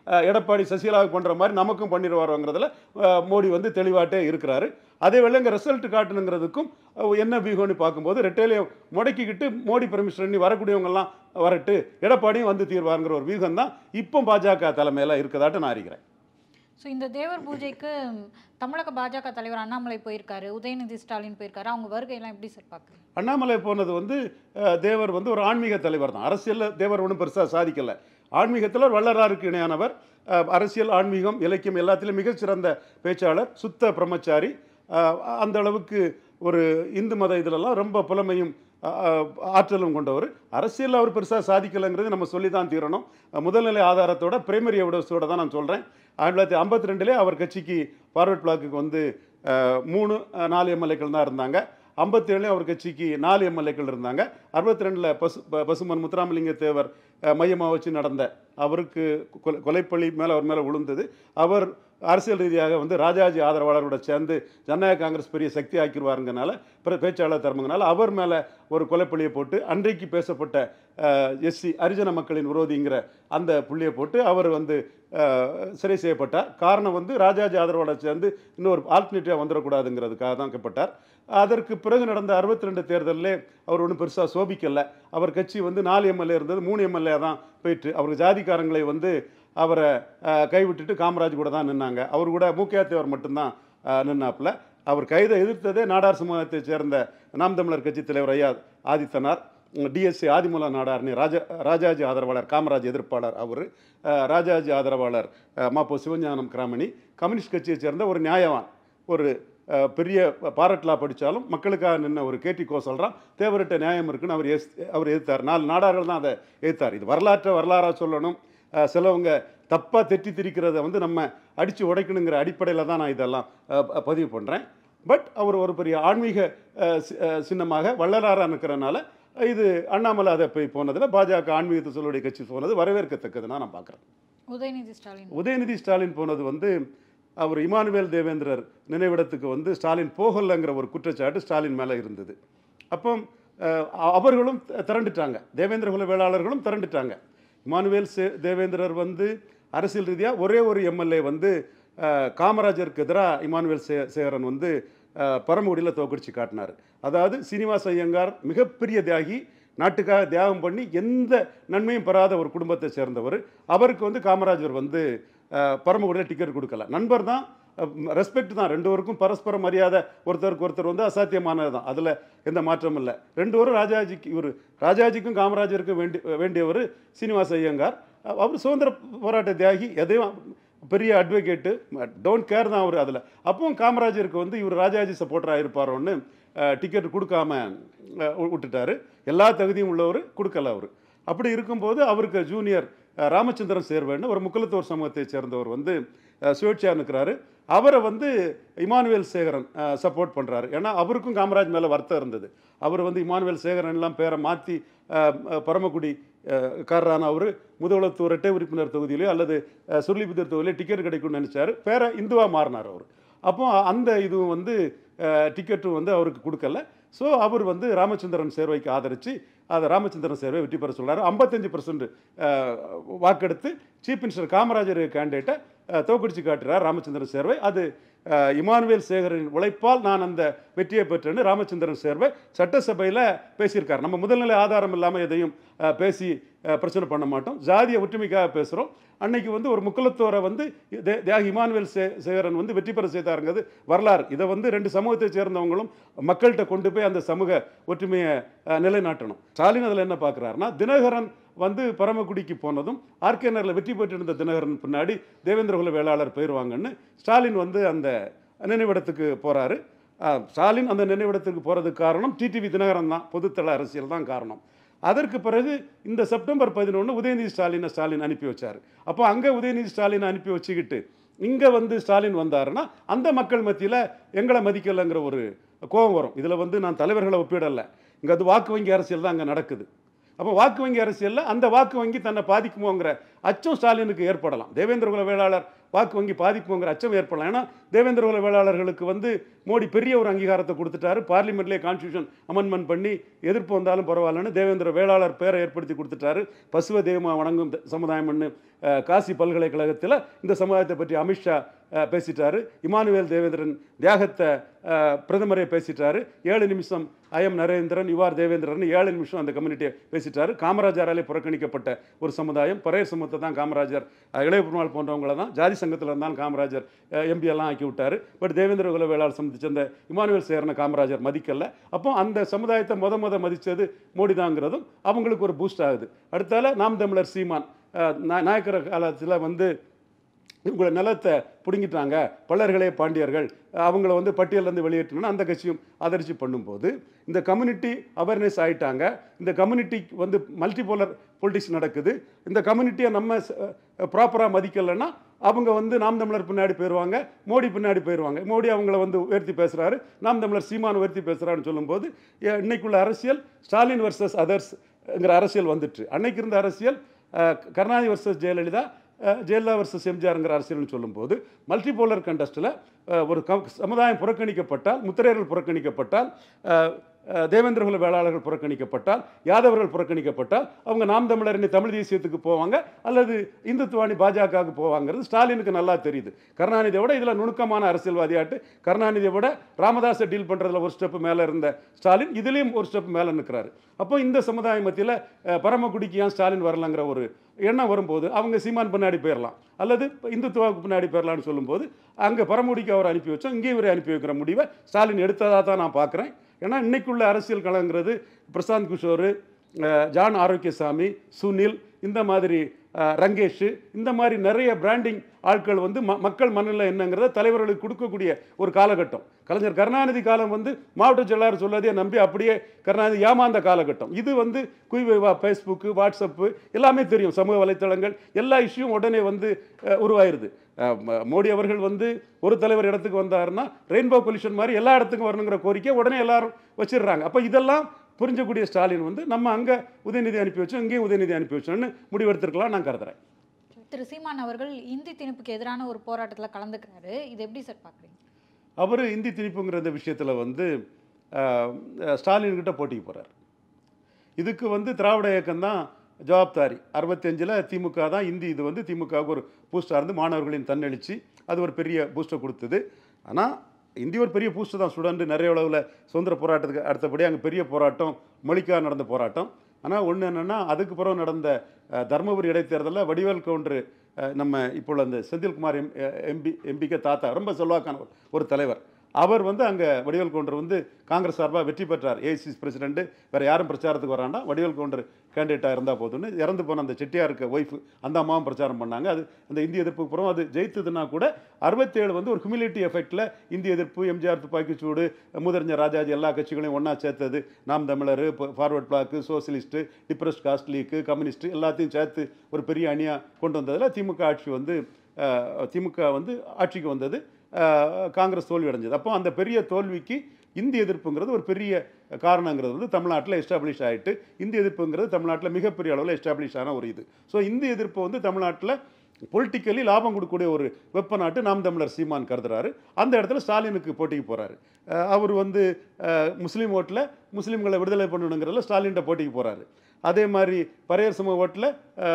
அஹ், எடப்பாடி சசிகலாவுக்கு பண்ணுற மாதிரி நமக்கும் பண்ணிடுவாரோங்கிறதுல அஹ், மோடி வந்து தெளிவாட்டே இருக்கிறாரு அதே வேளை இங்கே ரிசல்ட் காட்டணுங்கிறதுக்கும் அஹ், என்ன வியூகம்னு பார்க்கும்போது ரெட்டையிலே முடக்கிக்கிட்டு மோடி பெர்மிஷன் பண்ணி வரக்கூடியவங்கெல்லாம் வரட்டு எடப்பாடியும் வந்து தீர்வாருங்கிற ஒரு வியூகம் தான் இப்போ பாஜக தலைமையில் இருக்கதாட்டு நான் அறிகிறேன் ஸோ இந்த தேவர் பூஜைக்கு தமிழக பாஜக தலைவர் அண்ணாமலை போயிருக்காரு உதயநிதி ஸ்டாலின் போயிருக்காரு அவங்க வருகையெல்லாம் எப்படி சார் பார்க்குறீங்க அண்ணாமலை போனது வந்து அஹ், தேவர் வந்து ஒரு ஆன்மீக தலைவர் தான் அரசியலில் தேவர் ஒன்றும் பெருசாக சாதிக்கல ஆன்மீகத்தில் ஒரு வள்ளலாருக்கு இணையானவர் அஹ், அரசியல் ஆன்மீகம் இலக்கியம் எல்லாத்திலும் மிகச்சிறந்த பேச்சாளர் சுத்த பிரம்மச்சாரி அஹ், அந்த அளவுக்கு ஒரு இந்து மத இதிலெல்லாம் ரொம்ப புலமையும் அஹ், அஹ், ஆற்றலும் கொண்டவர் அரசியலில் அவர் பெருசாக சாதிக்கலைங்கிறது நம்ம சொல்லி தான் தீரணும் அஹ், முதல்நிலை ஆதாரத்தோட பிரைமரி எவிடன்ஸோட தான் நான் சொல்கிறேன் ஆயிரத்தி தொள்ளாயிரத்தி ஐம்பத்தி ரெண்டுலே அவர் கட்சிக்கு பார்வர்ட் பிளாக்குக்கு வந்து அஹ், மூணு அஹ், நாலு எம்எல்ஏக்கள் தான் இருந்தாங்க ஐம்பத்தேழுலையும் அவர் கட்சிக்கு நாலு எம்எல்ஏக்கள் இருந்தாங்க அறுபத்தி ரெண்டில் பசு ப- பசுமன் முத்துராமலிங்க தேவர் அஹ், மையமாக வச்சு நடந்த அவருக்கு கொலை கொலைப்பள்ளி மேலே அவர் மேலே விழுந்தது அவர் அரசியல் ரீதியாக வந்து ராஜாஜி ஆதரவாளரோட சேர்ந்து ஜனநாயக காங்கிரஸ் பெரிய சக்தி ஆக்கிடுவாருங்கனால பிற பேச்சாளர் தர்மங்கனால அவர் மேலே ஒரு கொலைப்பள்ளியை போட்டு அன்றைக்கு பேசப்பட்ட எஸ்சி ஹரிஜன மக்களின் விரோதிங்கிற அந்த புள்ளியை போட்டு அவர் வந்து அஹ், சிறை செய்யப்பட்டார் காரணம் வந்து ராஜாஜி ஆதரவாளர் சேர்ந்து இன்னொரு ஆல்டர்னேட்டிவாக வந்துடக்கூடாதுங்கிறதுக்காக தான் க்கப்பட்டார் அதற்கு பிறகு நடந்த அறுபத்தி ரெண்டு தேர்தலில் அவர் ஒன்றும் பெருசாக சோபிக்கல அவர் கட்சி வந்து நாலு எம்எல்ஏ இருந்தது மூணு எம்எல்ஏ தான் போயிட்டு அவருக்கு ஜாதிக்காரங்களை வந்து அவரை அஹ், கைவிட்டுட்டு காமராஜ் கூட தான் நின்னாங்க அவர் கூட மூக்கையா தேவர் மட்டும்தான் அஹ், நின்னாப்புல அவர் கைதை எதிர்த்ததே நாடார் சமூகத்தைச் சேர்ந்த நாம் தமிழர் கட்சி தலைவர் ஐயா ஆதித்தனார் டிஎஸ்சி ஆதிமூல நாடார்னு ராஜா ராஜாஜி ஆதரவாளர் காமராஜ் எதிர்ப்பாளர் அவர் ராஜாஜி ஆதரவாளர் அஹ், மாப்போ சிவஞானம் கிராமணி கம்யூனிஸ்ட் கட்சியைச் சேர்ந்த ஒரு நியாயவான் ஒரு அஹ், பெரிய பாரட்லா படித்தாலும் மக்களுக்காக நின்ன ஒரு கேட்டி கோ சொல்கிறான் தேவர்கிட்ட நியாயம் இருக்குன்னு அவர் எஸ் அவர் எதிர்த்தார் நாலு நாடார்கள் தான் அதை எதிர்த்தார் இது வரலாற்றை வரலாறாக சொல்லணும் அஹ், சிலவங்க தப்பாக தெட்டி திரிக்கிறத வந்து நம்ம அடித்து உடைக்கணுங்கிற அடிப்படையில் தான் நான் இதெல்லாம் அஹ், ப- பதிவு பண்ணுறேன் பட் அவர் ஒரு பெரிய ஆன்மீக அஹ், சி- அஹ், சின்னமாக வள்ளலாராக இருக்கிறனால இது அண்ணாமலை அதை போய் போனதில் பாஜக ஆன்மீகத்தை சொல்லுடைய கட்சி போனது வரவேற்கத்தக்கதுன்னா நான் பார்க்குறேன் உதயநிதி ஸ்டாலின் உதயநிதி ஸ்டாலின் போனது வந்து அவர் இமானுவேல் தேவேந்திரர் நினைவிடத்துக்கு வந்து ஸ்டாலின் போகலைங்கிற ஒரு குற்றச்சாட்டு ஸ்டாலின் மேலே இருந்தது அப்போ அஹ், அவர்களும் த- திரண்டுட்டாங்க தேவேந்திர குல வேளாளர்களும் திரண்டுட்டாங்க இமானுவேல் சே தேவேந்திரர் வந்து அரசியல் ரீதியாக ஒரே ஒரு எம்எல்ஏ வந்து அஹ், காமராஜருக்கு எதிராக இமானுவேல் சே சேகரன் வந்து அஹ், பரமக்குடியில் தோக்கடிச்சு காட்டினார் அதாவது சீனிவாச ஐயங்கார் மிகப்பெரிய தியாகி நாட்டுக்காக தியாகம் பண்ணி எந்த நன்மையும் பெறாத ஒரு குடும்பத்தை சேர்ந்தவர் அவருக்கு வந்து காமராஜர் வந்து அஹ், பரமக்குடியில் டிக்கெட் கொடுக்கல நண்பர் தான் ரெஸ்பெக்ட் தான் ரெண்டு பேருக்கும் பரஸ்பர மரியாதை ஒருத்தருக்கு ஒருத்தர் வந்து அசாத்தியமானது தான் அதில் எந்த மாற்றமும் இல்லை ரெண்டு பேரும் ராஜாஜிக்கு இவர் ராஜாஜிக்கும் காமராஜருக்கும் வேண்டி வேண்டியவர் சீனிவாச ஐயங்கார் அவர் சுதந்திர போராட்ட தியாகி எதையும் பெரிய அட்வொகேட்டு டோன்ட் கேர் தான் அவர் அதில் அப்பவும் காமராஜருக்கு வந்து இவர் ராஜாஜி சப்போர்ட்டராக இருப்பாரோன்னு டிக்கெட் கொடுக்காம அஹ், வி- விட்டுட்டாரு எல்லா தகுதியும் உள்ளவர் கொடுக்கல அவர் அப்படி இருக்கும்போது அவருக்கு ஜூனியர் அஹ், ராமச்சந்திரன் சேர்வேன்னு ஒரு முக்குலத்தோர் சமூகத்தை சேர்ந்தவர் வந்து அஹ், சுயேட்சையா நிற்கிறாரு அவரை வந்து இமானுவேல் சேகரன் சப்போர்ட் பண்ணுறாரு ஏன்னா அவருக்கும் காமராஜ் மேலே வருத்தம் இருந்தது அவர் வந்து இமானுவேல் சேகரன் எல்லாம் பேரை மாற்றி பரமக்குடி அஹ், காரரான அவர் முதுகுளத்தூர் இரட்டை உறுப்பினர் தொகுதியிலையோ அல்லது அஹ், சுருளிபுத்தூர் தொகுதியிலே டிக்கெட் கிடைக்கும்னு நினச்சாரு பேரை இந்துவாக மாறினார் அவர் அப்போ அந்த இதுவும் வந்து டிக்கெட்டும் வந்து அவருக்கு கொடுக்கல ஸோ அவர் வந்து ராமச்சந்திரன் சேர்வைக்கு ஆதரித்து அதை ராமச்சந்திரன் சேர்வை வெற்றி பெற சொல்றாரு ஐம்பத்தஞ்சு பர்சன்ட் வாக்கெடுத்து சீஃப் மினிஸ்டர் காமராஜர் கேண்டிடேட்டை தோக்கடிச்சு காட்டுறார் ராமச்சந்திரன் சேர்வை அது அஹ், இமானுவேல் சேகரின் உழைப்பால் நான் அந்த வெற்றியை பெற்றேன்னு ராமச்சந்திரன் சேர்வை சட்டசபையில் பேசியிருக்கார் நம்ம முதல்நிலை ஆதாரம் இல்லாமல் எதையும் அஹ், பேசி அஹ், பிரச்சனை பண்ண மாட்டோம் ஜாதிய ஒற்றுமைக்காக பேசுகிறோம் அன்னைக்கு வந்து ஒரு முக்குலத்தோரை வந்து தே- தியாகி இமானுவேல் சே சேகரன் வந்து வெற்றி பெற செய்தாருங்கிறது வரலாறு இதை வந்து ரெண்டு சமூகத்தை சேர்ந்தவங்களும் மக்கள்கிட்ட கொண்டு போய் அந்த சமூக ஒற்றுமையை அஹ், நிலைநாட்டணும் ஸ்டாலின் அதில் என்ன பார்க்குறாருன்னா தினகரன் வந்து பரமக்குடிக்கு போனதும் ஆர்கே நகரில் வெற்றி பெற்றிருந்த தினகரன் பின்னாடி தேவேந்திரகுல வேளாளர் போயிடுவாங்கன்னு ஸ்டாலின் வந்து அந்த நினைவிடத்துக்கு போகிறாரு ஸ்டாலின் அந்த நினைவிடத்துக்கு போகிறதுக்கு காரணம் டிடிவி தினகரன் தான் பொதுத்தள அரசியல் தான் காரணம் அதற்கு பிறகு இந்த செப்டம்பர் பதினொன்று உதயநிதி ஸ்டாலினை ஸ்டாலின் அனுப்பி வச்சார் அப்போ அங்கே உதயநிதி ஸ்டாலினை அனுப்பி வச்சுக்கிட்டு இங்கே வந்து ஸ்டாலின் வந்தாருன்னா அந்த மக்கள் மத்தியில் எங்களை மதிக்கலைங்கிற ஒரு கோபம் வரும் இதில் வந்து நான் தலைவர்களை ஒப்பிடலை இங்கே அது வாக்கு வங்கி அரசியல் தான் அங்கே நடக்குது அப்போ வாக்கு வங்கி அரசியலில் அந்த வாக்கு வங்கி தன்னை பாதிக்குமோங்கிற அச்சம் ஸ்டாலினுக்கு ஏற்படலாம் தேவேந்திர குல வேளாளர் வாக்கு வங்கி பாதிப்புங்கிற அச்சம் ஏற்படலாம் ஏன்னா தேவேந்திர குல வேளாளர்களுக்கு வந்து மோடி பெரிய ஒரு அங்கீகாரத்தை கொடுத்துட்டாரு பார்லிமெண்ட்லேயே கான்ஸ்டியூஷன் அமெண்ட்மெண்ட் பண்ணி எதிர்ப்பு வந்தாலும் பரவாயில்லன்னு தேவேந்திர வேளாளர் பேரை ஏற்படுத்தி கொடுத்துட்டாரு பசுவ தெய்வமா வணங்கும் த- சமுதாயம்னு அஹ், காசி பல்கலைக்கழகத்தில் இந்த சமுதாயத்தை பற்றி அமித்ஷா அஹ், பேசிட்டாரு இமானுவேல் தேவேந்திரன் தியாகத்தை அஹ், பிரதமரே பேசிட்டாரு ஏழு நிமிஷம் ஐஎம் நரேந்திரன் யுவார் தேவேந்திரன் ஏழு நிமிஷம் அந்த கம்யூனிட்டியை பேசிட்டாரு காமராஜராலே புறக்கணிக்கப்பட்ட ஒரு சமுதாயம் பரையர் சமூகத்தை தான் காமராஜர் அஹ், இளைய பெருமாள் போன்றவங்கள தான் ஜாதி சங்கத்தில் இருந்தாலும் காமராஜர் எம்பி எல்லாம் ஆக்கி விட்டாரு பட் தேவேந்திர குல வேளாளர் சமூகத்தை சேர்ந்த இமானுவேல் சேர்ன காமராஜர் மதிக்கல அப்போ அந்த சமுதாயத்தை முத முத மதிச்சது மோடி தாங்கிறதும் அவங்களுக்கு ஒரு பூஸ்ட் ஆகுது அடுத்தால நாம் தமிழர் சீமான் அஹ், நா- நாயக்கர் காலத்தில் வந்து இவங்கள நிலத்தை பிடுங்கிட்டாங்க பல்லர்களே பாண்டியர்கள் அவங்கள வந்து பட்டியலேருந்து வெளியேற்றணும்னு அந்த கட்சியும் ஆதரிச்சு பண்ணும்போது இந்த கம்யூனிட்டி அவேர்னஸ் ஆயிட்டாங்க இந்த கம்யூனிட்டி வந்து மல்டிபோலர் பொலிட்டிக்ஸ் நடக்குது இந்த கம்யூனிட்டியை நம்ம ப்ராப்பராக மதிக்கலைன்னா அவங்க வந்து நாம் தமிழர் பின்னாடி போயிடுவாங்க மோடி பின்னாடி போயிடுவாங்க மோடி அவங்கள வந்து உயர்த்தி பேசுகிறாரு நாம் தமிழர் சீமான் உயர்த்தி பேசுகிறாருன்னு சொல்லும்போது எ- இன்னைக்குள்ள அரசியல் ஸ்டாலின் வர்சஸ் அதர்ஸ்ங்கிற அரசியல் வந்துட்டு அன்னைக்கு இருந்த அரசியல் அஹ், கருணாநிதி வர்சஸ் ஜெயலலிதா அஹ், ஜெயலலிதா வர்சஸ் எம்ஜிஆருங்கிற அரசியல்னு சொல்லும்போது மல்டிபோலர் கண்டஸ்ட்டில் ஒரு கம் சமுதாயம் புறக்கணிக்கப்பட்டால் முத்திரையர்கள் புறக்கணிக்கப்பட்டால் அஹ், அஹ், தேவேந்திர குல வேளாளர்கள் புறக்கணிக்கப்பட்டால் யாதவர்கள் புறக்கணிக்கப்பட்டால் அவங்க நாம் தமிழரணி தமிழ் தேசியத்துக்கு போவாங்க அல்லது இந்துத்துவாணி பாஜகவுக்கு போவாங்கிறது ஸ்டாலினுக்கு நல்லா தெரியுது கருணாநிதியை விட இதில் நுணுக்கமான அரசியல்வாதியாட்டு கருணாநிதியை விட ராமதாஸை டீல் பண்ணுறதுல ஒரு ஸ்டெப் மேலே இருந்த ஸ்டாலின் இதுலேயும் ஒரு ஸ்டெப் மேலே நிற்கிறாரு அப்போ இந்த சமுதாய மத்தியில் பரமக்குடிக்கு ஏன் ஸ்டாலின் வரலங்கிற ஒரு எண்ணம் வரும்போது அவங்க சீமான் பின்னாடி போயிடலாம் அல்லது இந்துத்துவாவுக்கு பின்னாடி போயிடலாம்னு சொல்லும்போது அங்கே பரமக்குடிக்கு அவர் அனுப்பி வச்சோம் இங்கேயும் இவரை அனுப்பி வைக்கிற முடிவை ஸ்டாலின் எடுத்ததாக தான் நான் பார்க்குறேன் ஏன்னா இன்னைக்குள்ள அரசியல் களங்கிறது பிரசாந்த் கிஷோர் அஹ், ஜான் ஆரோக்கியசாமி சுனில் இந்த மாதிரி அஹ், ரங்கேஷ் இந்த மாதிரி நிறைய பிராண்டிங் ஆட்கள் வந்து ம மக்கள் மனநிலை என்னங்கிறத தலைவர்களுக்கு கொடுக்கக்கூடிய ஒரு காலகட்டம் கலைஞர் கருணாநிதி காலம் வந்து மாவட்ட செயலாளர் சொல்லதையே நம்பி அப்படியே கருணாநிதி ஏமாந்த காலகட்டம் இது வந்து குய்வைவா ஃபேஸ்புக்கு வாட்ஸ்அப்பு எல்லாமே தெரியும் சமூக வலைத்தளங்கள் எல்லா இஷ்யூவும் உடனே வந்து அஹ், உருவாயிருது அஹ், ம- மோடி அவர்கள் வந்து ஒரு தலைவர் இடத்துக்கு வந்தாருன்னா ரெயின்போ பொல்யூஷன் மாதிரி எல்லா இடத்துக்கும் வரணுங்கிற கோரிக்கை உடனே எல்லாரும் வச்சிடுறாங்க அப்போ இதெல்லாம் புரிஞ்சக்கூடிய ஸ்டாலின் வந்து நம்ம அங்கே உதயநிதி அனுப்பி வச்சோம் இங்கேயும் உதயநிதி அனுப்பி வச்சோம்னு முடிவெடுத்திருக்கலாம் நான் கருதுறேன் திரு சீமான் அவர்கள் இந்தி திணிப்புக்கு எதிரான ஒரு போராட்டத்தில் கலந்துக்கிறாரு இது எப்படி சார் பார்க்குறீங்க அவர் இந்தி திணிப்புங்கிற இந்த விஷயத்தில் வந்து அஹ், ஸ்டாலின்கிட்ட போட்டிக்கு போகிறார் இதுக்கு வந்து திராவிட இயக்கம் தான் ஜவாப்தாரி அறுபத்தஞ்சில் திமுக தான் இந்தி இது வந்து திமுகவுக்கு ஒரு பூஸ்டாக இருந்து மாணவர்களின் தன்னெழுச்சி அது ஒரு பெரிய பூஸ்ட்டை கொடுத்தது ஆனால் இந்தி ஒரு பெரிய பூஸ்ட் தான் ஸ்டூடெண்ட் நிறைய அளவில் சுதந்திர போராட்டத்துக்கு அடுத்தபடி அங்கே பெரிய போராட்டம் மொழிக்காக நடந்த போராட்டம் ஆனால் ஒன்று என்னென்னா அதுக்கு பிறகு நடந்த அஹ், தருமபுரி இடைத்தேர்தலில் வடிவேல் கவுண்டர் அஹ், நம்ம இப்போ அந்த செந்தில்குமார் எம் எம்பி எம்பிக்கு தாத்தா ரொம்ப செல்வாக்கான ஒரு- ஒரு தலைவர் அவர் வந்து அங்கே வடிவேல் கவுண்டர் வந்து காங்கிரஸ் சார்பாக வெற்றி பெற்றார் ஏசிசி பிரசிடென்ட் வேறு யாரும் பிரச்சாரத்துக்கு வராண்டா வடிவேல் கவுண்டர் கேண்டிடேட்டாக இருந்தால் போதும்னு இறந்து போன அந்த செட்டியாருக்கு ஒய்ஃபு அந்த அம்மாவும் பிரச்சாரம் பண்ணாங்க அது அந்த இந்திய எதிர்ப்புக்கு புறம் அது ஜெயித்ததுன்னா கூட அறுபத்தேழு வந்து ஒரு ஹியூமிலிட்டி எஃபெக்டில் இந்திய எதிர்ப்பு எம்ஜிஆர் துப்பாக்கிச்சூடு முதறிஞர் ராஜாஜி எல்லா கட்சிகளையும் ஒன்றா சேர்த்தது Naam Tamilar forward bloc socialist depressed caste league communist எல்லாத்தையும் சேர்த்து ஒரு பெரிய அணியாக கொண்டு வந்ததில் திமுக ஆட்சி வந்து அஹ், திமுக வந்து ஆட்சிக்கு வந்தது அஹ், காங்கிரஸ் தோல்வி அடைஞ்சது அப்போ அந்த பெரிய தோல்விக்கு இந்திய எதிர்ப்புங்கிறது ஒரு பெரிய காரணங்கிறது வந்து தமிழ்நாட்டில் எஸ்டாப்ளிஷ் ஆகிட்டு இந்திய எதிர்ப்புங்கிறது தமிழ்நாட்டில் மிகப்பெரிய அளவில் எஸ்டாப்ளிஷ் ஆன ஒரு இது ஸோ இந்திய எதிர்ப்பு வந்து தமிழ்நாட்டில் பொலிட்டிக்கலி லாபம் கொடுக்கக்கூடிய ஒரு வெப்பநாட்டு நாம் தமிழர் சீமான் கருதுறாரு அந்த இடத்துல ஸ்டாலினுக்கு போட்டிக்கு போகிறாரு அவர் வந்து அஹ், முஸ்லீம் ஓட்டில் முஸ்லீம்களை விடுதலை பண்ணணுங்கிறதுல ஸ்டாலின்கிட்ட போட்டிக்கு போகிறாரு அதே மாதிரி பரையர் சமூக ஓட்டில்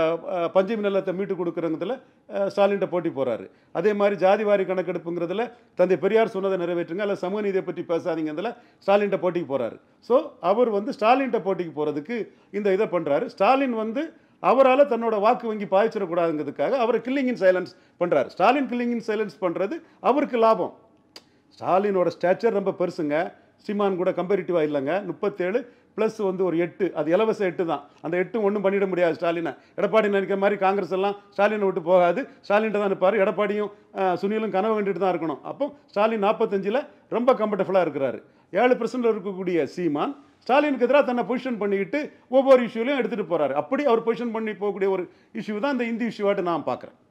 பஞ்சமி நிலத்தை மீட்டு கொடுக்குறதுல ஸ்டாலின்கிட்ட போட்டி போகிறாரு அதே மாதிரி ஜாதிவாரி கணக்கெடுப்புங்கிறதுல தந்தை பெரியார் சொன்னதை நிறைவேற்றுங்க அல்ல சமூக நீதியை பற்றி பேசாதீங்கிறதுல ஸ்டாலின்கிட்ட போட்டிக்கு போகிறாரு ஸோ அவர் வந்து ஸ்டாலின்கிட்ட போட்டிக்கு போகிறதுக்கு இந்த இதை பண்ணுறாரு ஸ்டாலின் வந்து அவரால் தன்னோட வாக்கு வங்கி பாய்ச்சிடக்கூடாதுங்கிறதுக்காக அவர் கில்லிங் இன் சைலன்ஸ் பண்ணுறாரு ஸ்டாலின் கில்லிங் இன் சைலன்ஸ் பண்ணுறது அவருக்கு லாபம் ஸ்டாலினோட ஸ்டாச்சர் ரொம்ப பெருசுங்க சீமான் கூட கம்பேரிட்டிவாக இல்லைங்க முப்பத்தேழு ப்ளஸ் வந்து ஒரு எட்டு அது இலவச எட்டு தான் அந்த எட்டும் ஒன்றும் பண்ணிட முடியாது ஸ்டாலினை எடப்பாடி நினைக்கிற மாதிரி காங்கிரஸ் எல்லாம் ஸ்டாலினை விட்டு போகாது ஸ்டாலின்ட்ட தான் இருப்பார் எடப்பாடியும் அஹ், சுனிலும் கனவு கண்டுட்டு தான் இருக்கணும் அப்போ ஸ்டாலின் நாற்பத்தஞ்சில் ரொம்ப கம்ஃபர்டபுளாக இருக்கிறாரு ஏழு பர்சன்டில் இருக்கக்கூடிய சீமான் ஸ்டாலினுக்கு எதிராக தன்னை பொசிஷன் பண்ணிக்கிட்டு ஒவ்வொரு இஷ்யூலையும் எடுத்துகிட்டு போகிறாரு அப்படி அவர் பொசிஷன் பண்ணி போகக்கூடிய ஒரு இஷ்யூ தான் இந்த இந்தி இஷ்யூவாட்டு நான் பார்க்குறேன்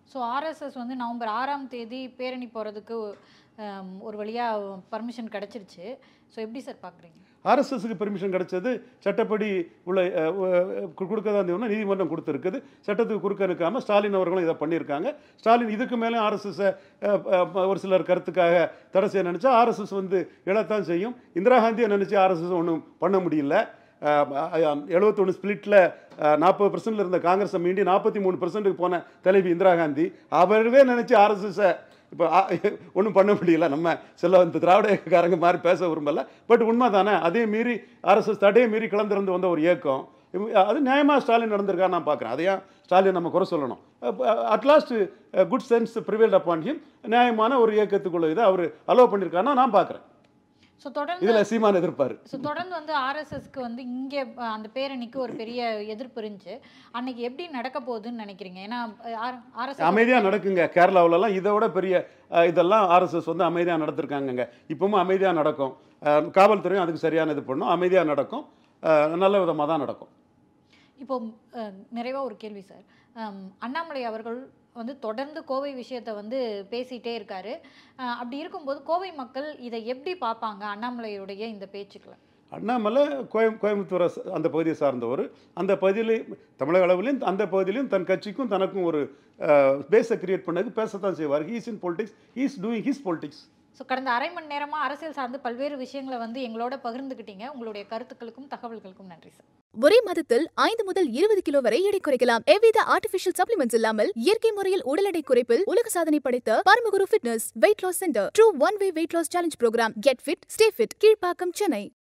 ஸோ ஆர்எஸ்எஸ் வந்து நவம்பர் ஆறாம் தேதி பேரணி போகிறதுக்கு ஒரு வழியாக பர்மிஷன் கிடச்சிருச்சு ஸோ எப்படி சார் பார்க்குறீங்க ஆர்எஸ்எஸ்க்கு பெர்மிஷன் கிடைச்சது சட்டப்படி உள்ள அஹ், அஹ், கு- கொடுக்க தான் தேவைன்னா நீதிமன்றம் கொடுத்துருக்குது சட்டத்துக்கு குறுக்க இருக்காமல் ஸ்டாலின் அவர்களும் இதை பண்ணியிருக்காங்க ஸ்டாலின் இதுக்கு மேலே ஆர்எஸ்எஸ்ஸை ஒரு சிலர் கருத்துக்காக தடை செய்ய நினச்சா ஆர்எஸ்எஸ் வந்து இழத்தான் செய்யும் இந்திரா காந்தியை நினச்சி ஆர்எஸ்எஸ் ஒன்றும் பண்ண முடியல எழுபத்தொன்று ஸ்பிளிட்டில் நாற்பது பர்சன்ட்ல இருந்த காங்கிரஸை மீண்டி நாற்பத்தி மூணு பர்சன்ட்டுக்கு போன தலைவி இந்திரா காந்தி அவரவே நினச்சி ஆர்எஸ்எஸ்ஸை இப்போ ஒன்றும் பண்ண முடியல நம்ம சில இந்த திராவிடக்காரங்க மாதிரி பேச விரும்பல பட் உண்மை தானே அதே மீறி ஆர்எஸ்எஸ் தடையை மீறி கிளந்திருந்து வந்த ஒரு இயக்கம் இவங்க- அது நியாயமாக ஸ்டாலின் நடந்திருக்கா நான் பார்க்குறேன் அதையா ஸ்டாலின் நம்ம குறை சொல்லணும் at last good sense prevailed upon him நியாயமான ஒரு இயக்கத்துக்குள்ள இதை அவர் அலோவ் பண்ணியிருக்காருன்னா நான் பார்க்குறேன் ஸோ தொடர்ந்து இதில் சீமான் எதிர்ப்பார் ஸோ தொடர்ந்து வந்து ஆர்எஸ்எஸ்க்கு வந்து இங்கே அந்த பேரணிக்கு ஒரு பெரிய எதிர்ப்பு இருந்துச்சு அன்னைக்கு எப்படி நடக்க போகுதுன்னு நினைக்கிறீங்க ஏன்னா ஆர்எஸ்எஸ் அமைதியாக நடக்குங்க கேரளாவுலலாம் இதை விட பெரிய அஹ், இதெல்லாம் ஆர்எஸ்எஸ் வந்து அமைதியாக நடத்திருக்காங்கங்க இப்பவும் அமைதியாக நடக்கும் அஹ், காவல்துறையும் அதுக்கு சரியான இது பண்ணும் அமைதியாக நடக்கும் அஹ், நல்ல விதமாக தான் நடக்கும் இப்போ அஹ், நிறைவா ஒரு கேள்வி சார் அம், அண்ணாமலை அவர்கள் வந்து தொடர்ந்து கோவை விஷயத்தை வந்து பேசிட்டே இருக்காரு அஹ், அப்படி இருக்கும்போது கோவை மக்கள் இதை எப்படி பார்ப்பாங்க அண்ணாமலையுடைய இந்த பேச்சுக்களை அண்ணாமலை கோயம் கோயம்புத்தூரை ச- அந்த பகுதியை சார்ந்தவர் அந்த பகுதியிலே தமிழக அளவிலையும் அந்த பகுதியிலையும் தன் கட்சிக்கும் தனக்கும் ஒரு பேஸை கிரியேட் பண்ணதுக்கு பேசத்தான் செய்வார் he's in politics he's doing his politics so கடந்த அரை மணி நேரமா அரசியல் சார்ந்து பல்வேறு விஷயங்களை வந்து எங்களோட பகிர்ந்துக்கிட்டீங்க உங்களுடைய கருத்துக்களுக்கும் தகவல்களுக்கும் நன்றி சார் ஒரே மாதத்தில் ஐந்து முதல் இருபது கிலோ வரை எடை குறைக்கலாம் எவ்வித ஆர்டிபிஷியல் சப்ளிமெண்ட்ஸ் இல்லாமல் இயற்கை முறையில் உடல் எடை குறைப்பில் உலக சாதனை படைத்த Paramaguru fitness weight loss center true one way weight loss challenge program get fit stay fit Kilpauk Chennai